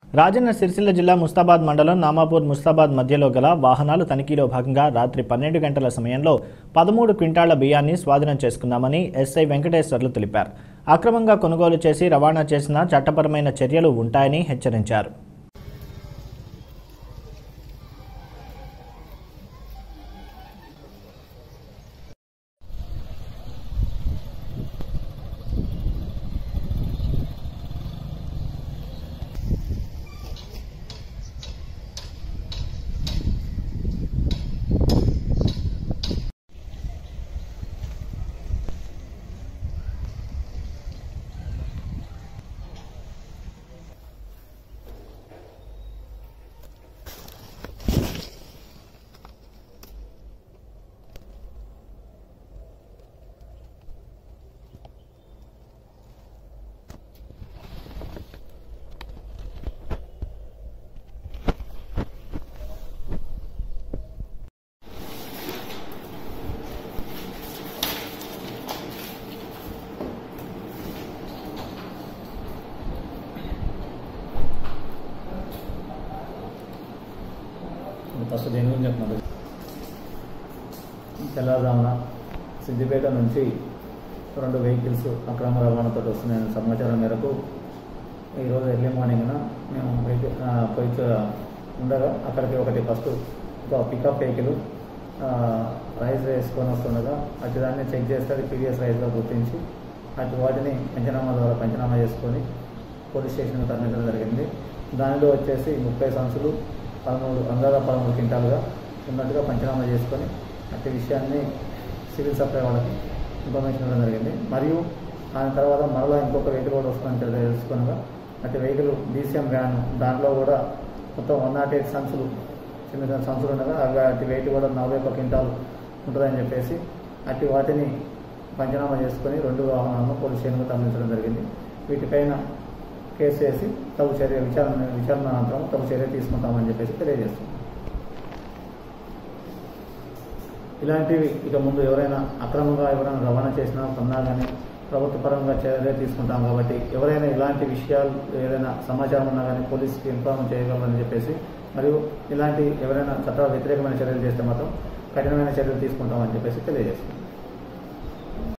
రాజన్న సిరిసిల్ల జిల్లా ముస్తాబాద్ మండలం నామాపూర్ ముస్తాబాద్ మధ్యలో గల వాహనాలు తనిఖీలో భాగంగా రాత్రి పన్నెండు గంటల సమయంలో పదమూడు క్వింటాళ్ల బియ్యాన్ని స్వాధీనం చేసుకున్నామని ఎస్ఐ వెంకటేశ్వర్లు తెలిపారు అక్రమంగా కొనుగోలు చేసి రవాణా చేసిన చట్టపరమైన చర్యలు ఉంటాయని హెచ్చరించారు ఫస్ట్ దేని గురించి చెప్పినారు తెల్లవారుజామున సిద్దిపేట నుంచి రెండు వెహికల్స్ అక్రమ రవాణాతో వస్తున్నాయన్న సమాచారం మేరకు ఈరోజు ఎర్లీ మార్నింగ్న మేము వెహికల్ ఆ, పోయి చూ- ఉండగా అక్కడికి ఒకటి ఫస్ట్ ఒక పికప్ వెహికల్ రైస్ వేసుకొని వస్తుండగా అటు దాన్ని చెక్ చేస్తే అది పీడిఎస్ రైస్గా గుర్తించి అటు వాటిని పంచనామా ద్వారా పంచనామా చేసుకొని పోలీస్ స్టేషన్కి తరలించడం జరిగింది దానిలో వచ్చేసి ముప్పై సంచులు పదమూడు అందాల పదమూడు క్వింటాలుగా ఉన్నట్టుగా పంచనామా చేసుకొని అట్టి విషయాన్ని సివిల్ సప్లై వాళ్ళకి ఇన్ఫర్మేషన్ ఇవ్వడం జరిగింది మరియు దాని తర్వాత మరలా ఇంకొక వెహికల్ కూడా వస్తుందని తెలి- తెలుసుకునగా అటు వెహికల్ డీసీఎం వ్యాన్ దాంట్లో కూడా మొత్తం వన్ నాట్ ఎయిట్ సంచులు చిన్న చిన్న సంచులు ఉండగా అవి అటు వెయిట్ కూడా నలభై ఒక క్వింటాలు ఉంటుందని చెప్పేసి అటు వాటిని పంచనామా చేసుకొని రెండు వాహనాలను పోలీస్ స్టేషన్కు తరలించడం జరిగింది వీటిపైన కేసు వేసి తగు చర్య విచారణ విచారణ అనంతరం తగు చర్య తీసుకుంటామని చెప్పేసి తెలియజేస్తున్నాం ఇలాంటివి ఇక ముందు ఎవరైనా అక్రమంగా ఎవరైనా రవాణా చేసినా కొన్నా కానీ ప్రభుత్వ పరంగా చర్య తీసుకుంటాం కాబట్టి ఎవరైనా ఇలాంటి విషయాలు ఏదైనా సమాచారం ఉన్నా కానీ పోలీస్కి ఇన్ఫార్మ్ చేయగలమని చెప్పేసి మరియు ఇలాంటి ఎవరైనా చట్ట వ్యతిరేకమైన చర్యలు చేస్తే మాత్రం కఠినమైన చర్యలు తీసుకుంటామని చెప్పేసి తెలియజేస్తున్నాం